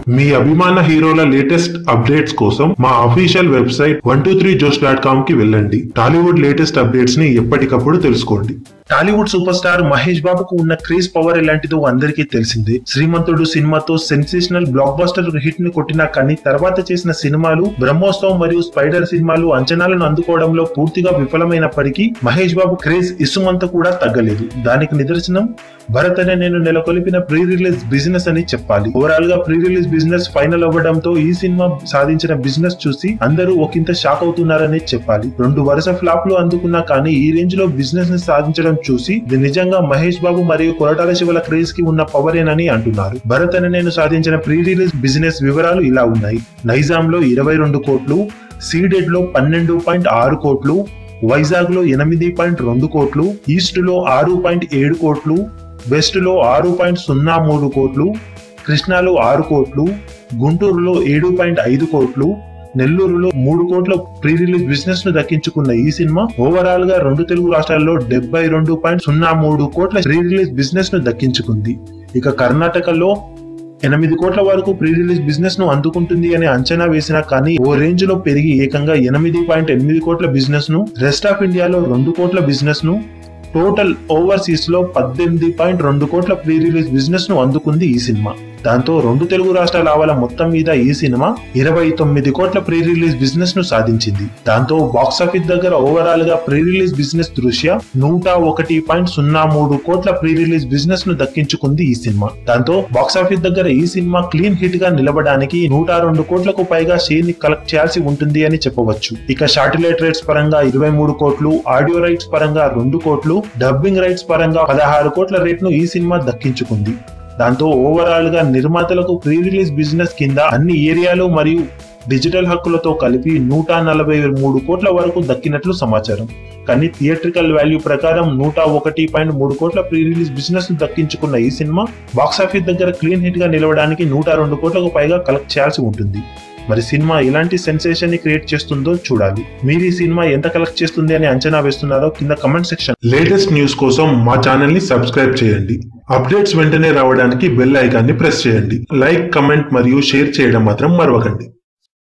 మీ అభిమాన హీరోల latest updates కోసం మా official website one two three josh dot com కి వెళ్ళండి టాలీవుడ్ లేటెస్ట్ అప్డేట్స్ ని ఎప్పటికప్పుడు తెలుసుకోండి టాలీవుడ్ సూపర్ స్టార్ మహేష్ బాబుకు ఉన్న క్రేజ్ పవర్ ఎలాంటిదో అందరికీ తెలిసిందే శ్రీమంతుడు సినిమాతో సెన్సేషనల్ బ్లాక్ బస్టర్ హిట్ ని కొట్టినా కానీ తర్వాత చేసిన సినిమాలు బ్రహ్మోత్సవం మరియు స్పైడర్ సినిమాలు అంచనాలను అందుకోవడంలో పూర్తిగా విఫలమైనప్పటికీ మహేష్ బాబు క్రేజ్ ఇసుమంత కూడా తగ్గలేదు దానికి నిదర్శనం భరత్ అనే నేను నెలకొల్పిన ప్రీ రిలీజ్ బిజినెస్ అని చెప్పాలి ఓవరాల్ గా ప్రీ రిలీజ్ బిజినెస్ ఫైనల్ అవ్వడంతో ఈ సినిమా సాధించిన బిజినెస్ చూసి అందరూ ఒకంత షాక్ అవుతున్నారని చెప్పాలి రెండు వరుస ఫ్లాప్లు అందుకున్నా కానీ ఈ రేంజ్ లో బిజినెస్ ని సాధించడం చూసి ఇది నిజంగా మహేష్ బాబు మరియు కొరటాల శివల క్రేజ్ కి ఉన్న పవరేనని అంటున్నారు భరత్ అనే నేను సాధించిన ప్రీ రిలీజ్ బిజినెస్ వివరాలు ఇలా ఉన్నాయి నైజాం లో ఇరవై రెండు కోట్లు సీడెడ్ లో పన్నెండు పాయింట్ ఆరు కోట్లు వైజాగ్ లో ఎనిమిది పాయింట్ రెండు కోట్లు ఈస్ట్ లో ఆరు పాయింట్ ఏడు కోట్లు వెస్ట్ లో ఆరు పాయింట్ సున్నా మూడు కోట్లు కృష్ణాలో ఆరు కోట్లు గుంటూరులో ఏడు పాయింట్ ఐదు కోట్లు నెల్లూరులో మూడు కోట్ల ప్రీ రిలీజ్ బిజినెస్ ను దక్కించుకున్న ఈ సినిమా ఓవరాల్ గా రెండు తెలుగు రాష్ట్రాల్లో డెబ్బై రెండు పాయింట్ సున్నా మూడు కోట్ల ప్రీ రిలీజ్ బిజినెస్ ను దక్కించుకుంది ఇక కర్ణాటకలో ఎనిమిది కోట్ల వరకు ప్రీ రిలీజ్ బిజినెస్ ను అందుకుంటుంది అని అంచనా వేసినా కానీ ఓ రేంజ్ లో పెరిగి ఏకంగా ఎనిమిది పాయింట్ ఎనిమిది కోట్ల బిజినెస్ ను రెస్ట్ ఆఫ్ ఇండియాలో రెండు కోట్ల బిజినెస్ ను టోటల్ ఓవర్సీస్ లో పద్దెనిమిది పాయింట్ రెండు కోట్ల ప్రీ రిలీజ్ బిజినెస్ ను అందుకుంది ఈ సినిమా దాంతో రెండు తెలుగు రాష్ట్రాల ఆవల మొత్తం మీద ఈ సినిమా ఇరవై తొమ్మిది కోట్ల ప్రీ రిలీజ్ బిజినెస్ ను సాధించింది దాంతో బాక్సాఫీస్ దగ్గర ఓవరాల్ గా ప్రీ రిలీజ్ బిజినెస్ దృష్ట్యా నూట ఒకటి పాయింట్ సున్నా మూడు కోట్ల ప్రీ రిలీజ్ బిజినెస్ ను దక్కించుకుంది ఈ సినిమా దాంతో బాక్సాఫీస్ దగ్గర ఈ సినిమా క్లీన్ హిట్ గా నిలబడానికి నూట రెండు కోట్లకు పైగా షేర్ ని కలెక్ట్ చేయాల్సి ఉంటుంది అని చెప్పవచ్చు ఇక శాటిలైట్ రైట్స్ పరంగా ఇరవై మూడు కోట్లు ఆడియో రైట్స్ పరంగా రెండు కోట్లు డబ్బింగ్ రైట్స్ పరంగా పదహారు కోట్ల రేట్ ను ఈ సినిమా దక్కించుకుంది దాంతో ఓవరాల్ గా నిర్మాతలకు ప్రీ రిలీజ్ బిజినెస్ కింద అన్ని ఏరియాలు మరియు డిజిటల్ హక్కులతో కలిపి నూట నలభై మూడు కోట్ల వరకు దక్కినట్లు సమాచారం కానీ థియేట్రికల్ వాల్యూ ప్రకారం నూట ఒకటి పాయింట్ మూడు కోట్ల ప్రీ రిలీజ్ బిజినెస్ ను దక్కించుకున్న ఈ సినిమా బాక్సాఫీస్ దగ్గర క్లీన్ హిట్ గా నిలవడానికి నూట రెండు కోట్లకు పైగా కలెక్ట్ చేయాల్సి ఉంటుంది మరి సినిమా ఎలాంటి సెన్సేషన్ ని క్రియేట్ చేస్తుందో చూడాలి మీరు ఈ సినిమా ఎంత కలెక్ట్ చేస్తుంది అని అంచనా వేస్తున్నారో కింద కమెంట్ సెక్షన్ లేటెస్ట్ న్యూస్ కోసం మా ఛానల్ ని సబ్స్క్రైబ్ చేయండి అప్డేట్స్ వెంటనే రావడానికి బెల్ ఐకాన్ ని ప్రెస్ చేయండి లైక్ కమెంట్ మరియు షేర్ చేయడం మాత్రం మరవకండి